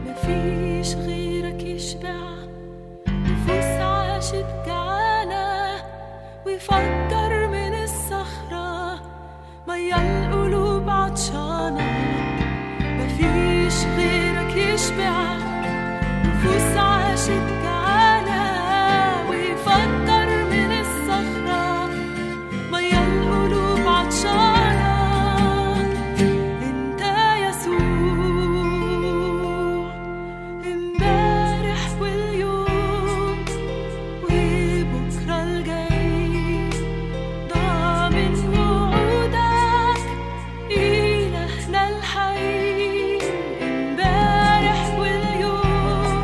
مفيش غيرك يشبع نفوس عاشت جعانة ويفكر من الصخرة ميا القلوب عطشانة مفيش غيرك يشبع نفوس عاشت جعانة ويفكر من الصخرة ميا القلوب عطشانة انت يسوع امبارح واليوم وبكرة الجاي ضامن وعودك إلهنا الحي امبارح واليوم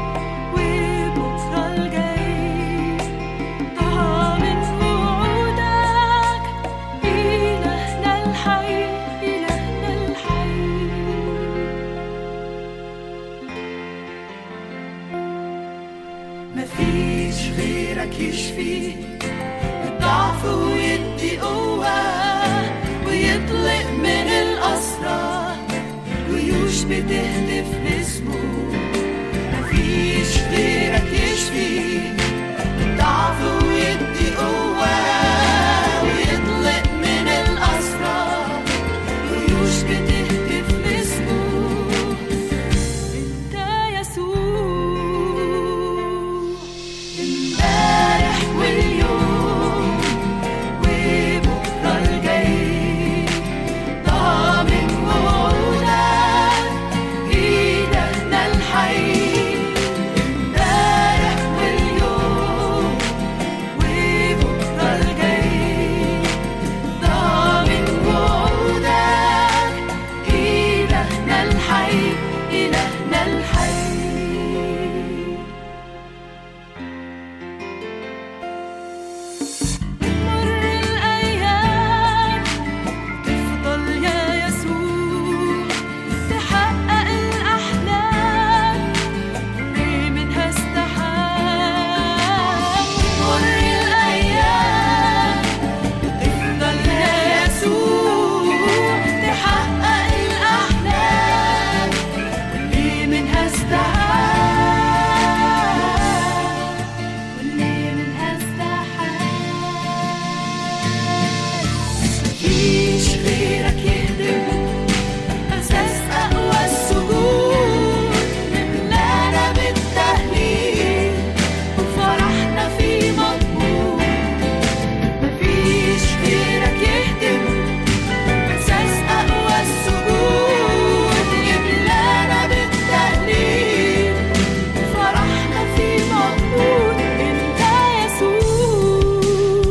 وبكرة الجاي ضامن وعودك إلهنا الحي إلهنا الحي مفيش غيرك يشفي الضعف ويدي قوة ويطلق من الأسرى جيوش بتهتف لاسمه مفيش غيرك يشفي الضعف ويدي قوة ويطلق من الأسرى جيوش بتهتف لاسمه انت يسوع امبارح واليوم وبكرة الجاي ضامن وعودك إيدنا الحي امبارح واليوم وبكرة الجاي ضامن وعودك إيدنا الحي إلهنا الحي مر الأيام تفضل يا يسوع تحقق الأحلام اللي منها استحام مر الأيام تفضل يا يسوع تحقق الأحلام اللي منها استحام واللي منها استحام مفيش غيرك يهدم أساس أقوى السجود ملانا بالتهليل وفرحنا في مضمون مفيش غيرك يهدم أساس أقوى السجود يملانا بالتهليل وفرحنا في مضمون انت يسوع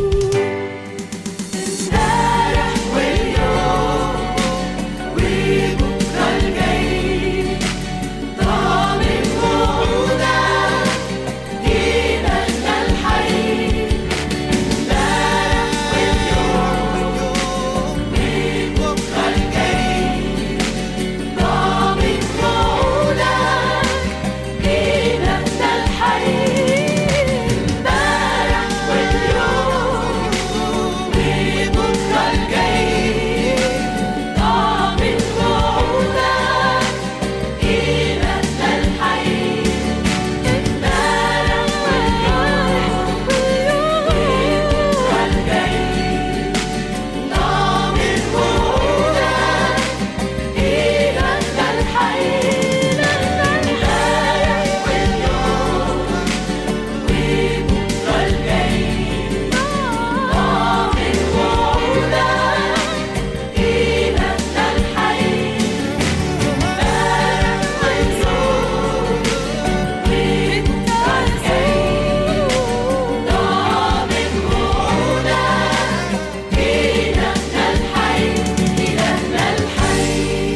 امبارح واليوم وبكرة الجاي ضامن وعودك إلهنا الحي امبارح واليوم وبكرة الجاي ضامن وعودك إلهنا الحي امبارح واليوم وبكرة الجاي ضامن وعودك إلهنا الحي امبارح واليوم وبكرة الجاي ضامن وعودك إلهنا الحي امبارح واليوم وبكرة الجاي ضامن وعودك إلهنا الحي امبارح واليوم وبكرة الجاي ضامن وعودك إلهنا الحي إلهنا الحي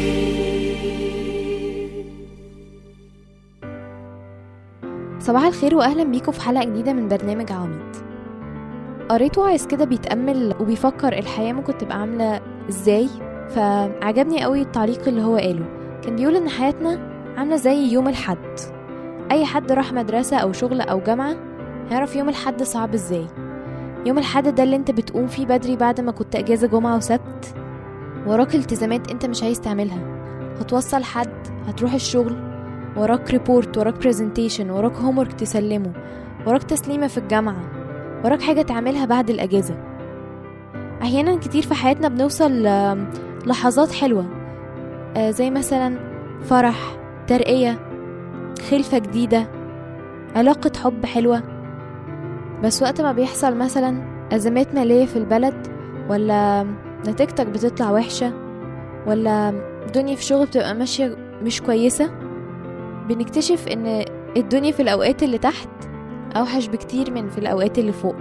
صباح الخير واهلا بيكم في حلقه جديده من برنامج عواميد قريت واعظ كده بيتامل وبيفكر الحياه ممكن تبقى عامله ازاي فعجبني قوي التعليق اللي هو قاله كان بيقول ان حياتنا عامله زي يوم الحد اي حد راح مدرسه او شغل او جامعه هيعرف يوم الحد صعب ازاي يوم الحد ده اللي انت بتقوم فيه بدري بعد ما كنت اجازه جمعه وسبت وراك التزامات انت مش عايز تعملها هتوصل حد هتروح الشغل وراك ريبورت وراك برزنتيشن وراك هومورك تسلمه وراك تسليمة في الجامعة وراك حاجة تعملها بعد الأجازة أحيانا كتير في حياتنا بنوصل ل- لحظات حلوة آه، زي مثلا فرح ترقية خلفة جديدة علاقة حب حلوة بس وقت ما بيحصل مثلا أزمات مالية في البلد ولا نتيجتك بتطلع وحشة ولا الدنيا في الشغل بتبقى ماشية مش كويسة بنكتشف ان الدنيا في الأوقات اللي تحت أوحش بكتير من في الأوقات اللي فوق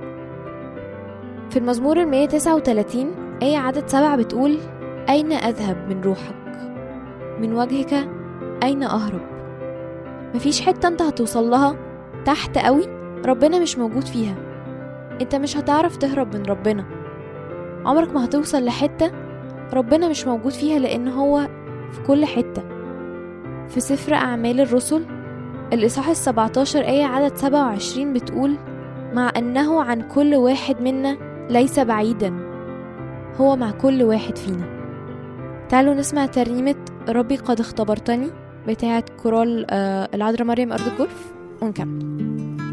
في المزمور المية تسعة وتلاتين آية عدد سبعة بتقول أين أذهب من روحك من وجهك أين أهرب مفيش حتة انت هتوصل لها تحت قوي ربنا مش موجود فيها انت مش هتعرف تهرب من ربنا عمرك ما هتوصل لحتة ربنا مش موجود فيها لأن هو في كل حتة في سفر أعمال الرسل الإصحاح السبعتاشر آية عدد سبعة وعشرين بتقول مع أنه عن كل واحد منا ليس بعيدا هو مع كل واحد فينا تعالوا نسمع ترنيمة ربي قد اختبرتني بتاعة كورال آه العذراء مريم أرض الجرف ونكمل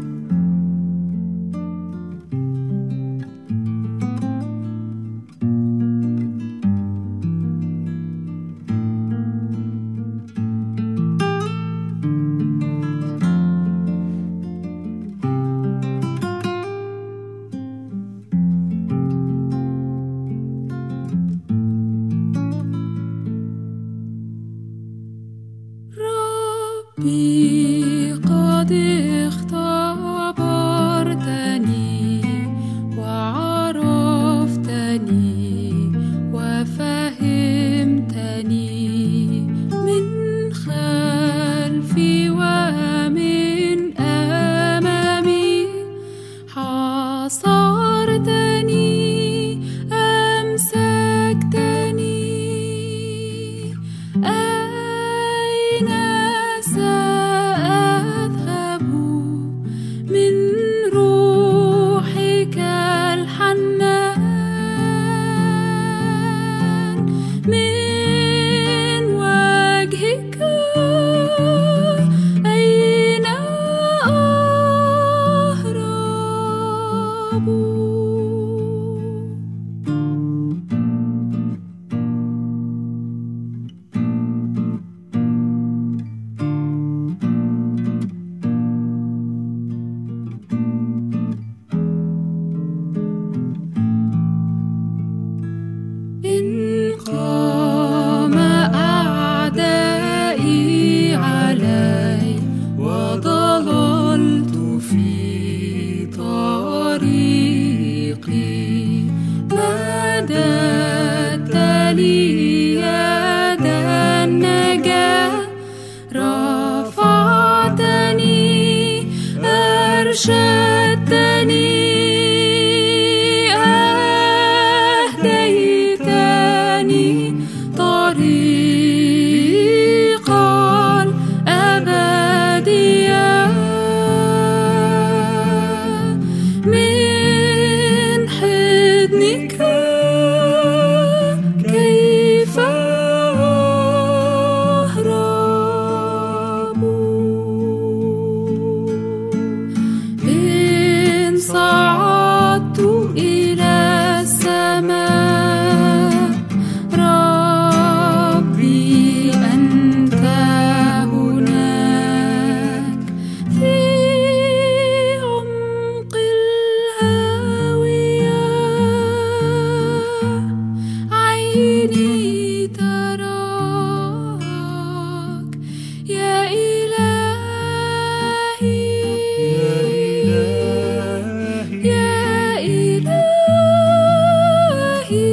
ربي قد اختبرتني وعرفتني وفهمتني من خلفي ومن أمامي حاصرتني أمسكتني أين سأذهب من روحك الحنان من وجهك أين أهرب إن قام أعدائي علي وضللت في طريقي مددت لي يد النجاة رفعتني أرشدتني أهديتني طريقا أبديا من حضنك كيف أهرب إن صعدت إلى السماء ربي أنت هناك في عمق الهاوية عيني تراك يا إلهي يا إلهي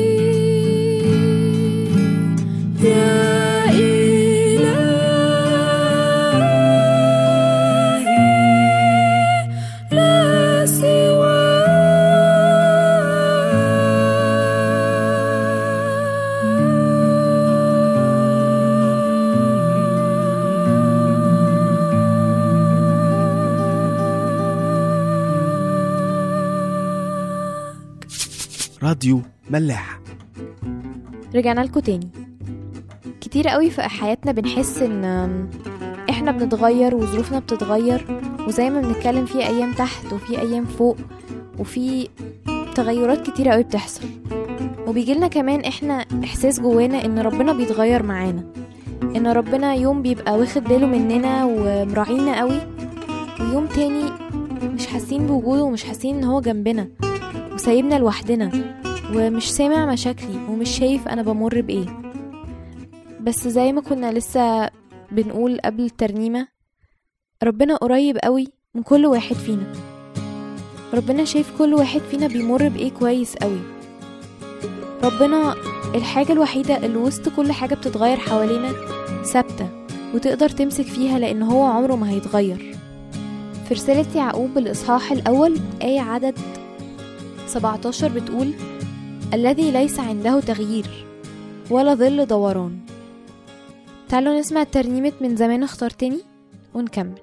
يا إلهي لا راديو ملاح رجعنا لكم تاني كتير قوي في حياتنا بنحس ان احنا بنتغير وظروفنا بتتغير وزي ما بنتكلم في ايام تحت وفي ايام فوق وفي تغيرات كتيرة قوي بتحصل وبيجيلنا كمان احنا احساس جوانا ان ربنا بيتغير معانا ان ربنا يوم بيبقى واخد باله مننا ومراعينا قوي ويوم تاني مش حاسين بوجوده ومش حاسين ان هو جنبنا وسايبنا لوحدنا ومش سامع مشاكلي ومش شايف انا بمر بايه بس زي ما كنا لسه بنقول قبل الترنيمة ربنا قريب قوي من كل واحد فينا ربنا شايف كل واحد فينا بيمر بايه كويس قوي ربنا الحاجة الوحيدة اللي وسط كل حاجة بتتغير حوالينا ثابتة وتقدر تمسك فيها لأن هو عمره ما هيتغير في رسالة يعقوب الإصحاح الأول آية عدد 17 بتقول الذي ليس عنده تغيير ولا ظل دوران تعالوا نسمع ترنيمة من زمان اخترتني ونكمل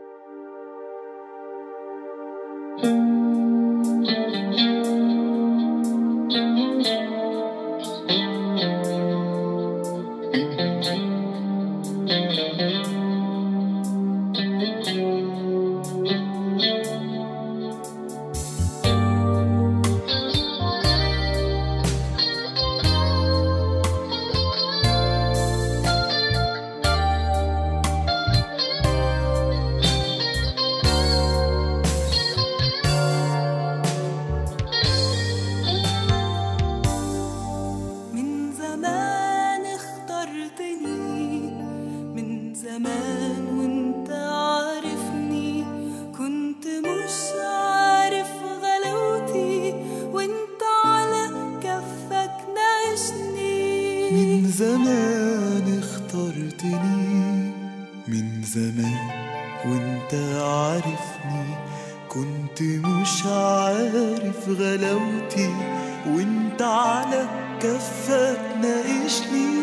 من زمان اخترتني من زمان وانت عارفني كنت مش عارف غلاوتي وانت على كفك ناقشني من زمان اخترتني من زمان وانت عارفني كنت مش عارف غلاوتي وانت على كفك ناقشني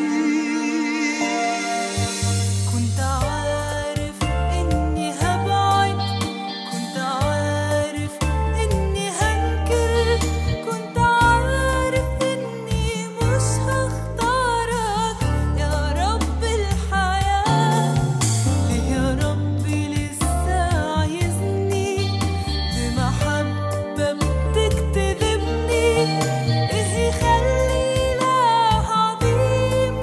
كنت عارف اني هبعد كنت عارف اني هنكر كنت عارف اني مش هختارك يا رب الحياة ليه يا ربي لسه عايزني بمحبة بتكتذبني ايه يخلي لا عظيم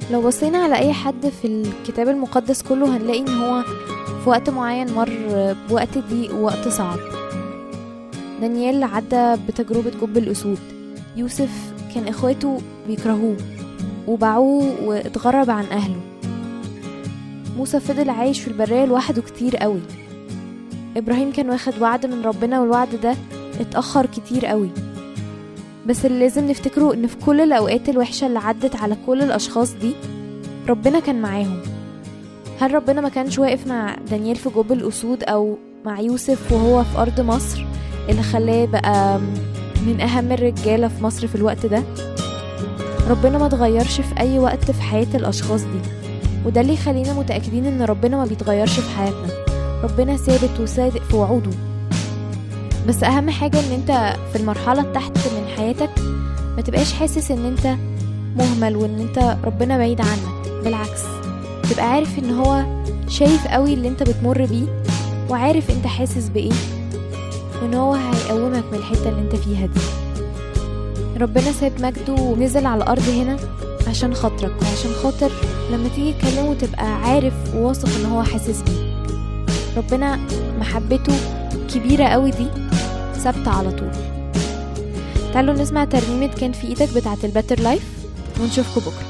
لو بصينا على أي حد في الكتاب المقدس كله هنلاقي إن هو في وقت معين مر بوقت ضيق ووقت صعب دانيال عدى بتجربة جب الأسود يوسف كان إخواته بيكرهوه وباعوه واتغرب عن أهله موسى فضل عايش في البرية لوحده كتير قوي إبراهيم كان واخد وعد من ربنا والوعد ده اتأخر كتير قوي بس اللي لازم نفتكره إن في كل الأوقات الوحشة اللي عدت على كل الأشخاص دي ربنا كان معاهم هل ربنا ما كانش واقف مع دانيال في جب الأسود أو مع يوسف وهو في أرض مصر اللي خلاه بقى من أهم الرجالة في مصر في الوقت ده ربنا ما تغيرش في أي وقت في حياة الأشخاص دي وده اللي يخلينا متأكدين إن ربنا ما بيتغيرش في حياتنا ربنا ثابت وصادق في وعوده بس أهم حاجة إن أنت في المرحلة تحت من حياتك ما تبقاش حاسس إن أنت مهمل وإن أنت ربنا بعيد عنك بالعكس تبقى عارف إن هو شايف قوي اللي أنت بتمر بيه وعارف أنت حاسس بإيه وإن هو هيقومك من الحتة اللي أنت فيها دي ربنا ساب مجده ونزل على الأرض هنا عشان خاطرك وعشان خاطر لما تيجي تكلمه تبقى عارف وواثق ان هو حاسس بيك ربنا محبته كبيرة قوي دي ثابتة على طول تعالوا نسمع ترنيمة كان في ايدك بتاعة الباتر لايف ونشوفكم بكرة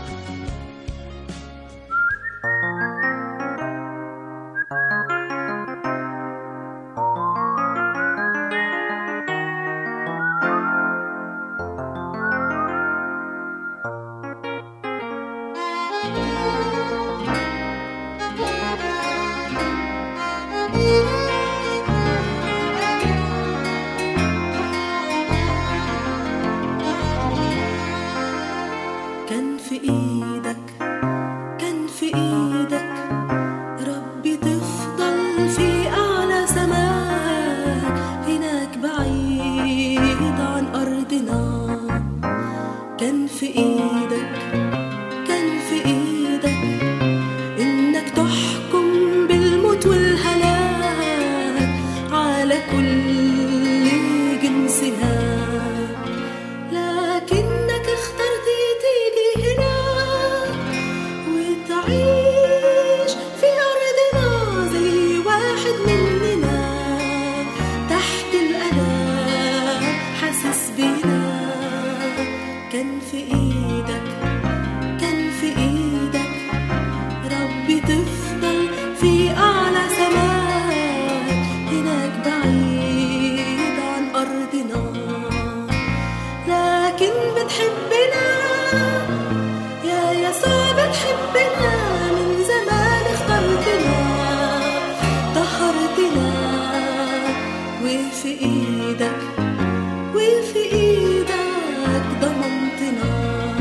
كان في ايدك كان في ايدك ربي تفضل في اعلى سماك هناك بعيد عن ارضنا كان في ايدك كان في ايدك انك تحكم بالموت والهلاك على كل جنسها لكنك اخترت تيجي هنا وتعيش في أرضنا زي واحد مننا تحت الألم حاسس بينا كان في إيدك كان في إيدك ربي تفضل في أعلى سماك هناك بعيد عن أرضنا لكن بتحبنا يا يسوع بتحبنا من زمان اخترتنا طهرتنا وفي ايدك وفي ايدك ضمنتنا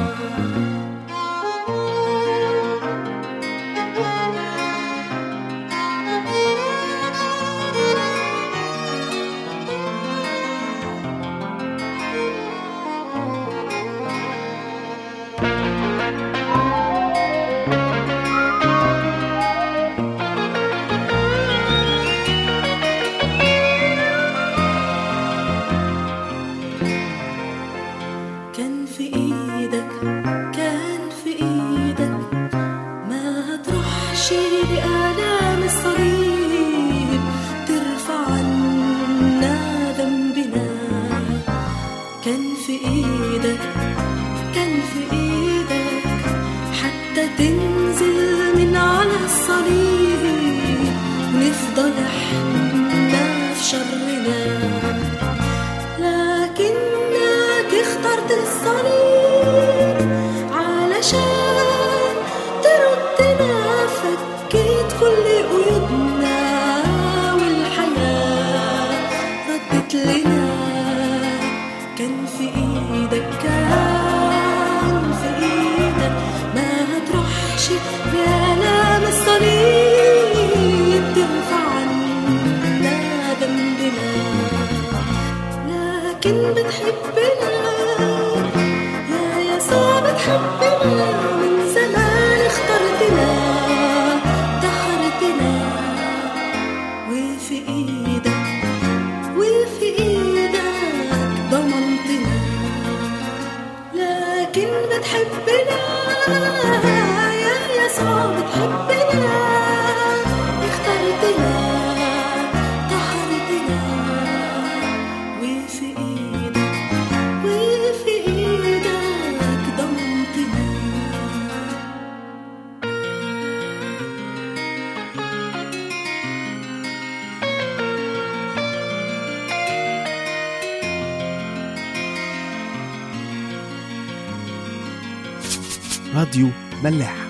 كان في ايدك كان في ايدك ما هتروحش لآلام الصليب ترفع عنا ذنبنا كان في ايدك كان في ايدك حتى تنزل من على الصليب ونفضل احنا في شرنا لكنك اخترت الصليب علشان تردنا فكيت كل قيودنا والحياة ردت لنا كان في ايدك كان في ايدك ما هتروحش بآلام الصليب ترفع عنا ذنبنا لكن بتحبنا يا يسوع بتحبنا من زمان اخترتنا طهرتنا وفي ايدك وفي ايدك ضمنتنا لكن بتحبنا راديو ملاح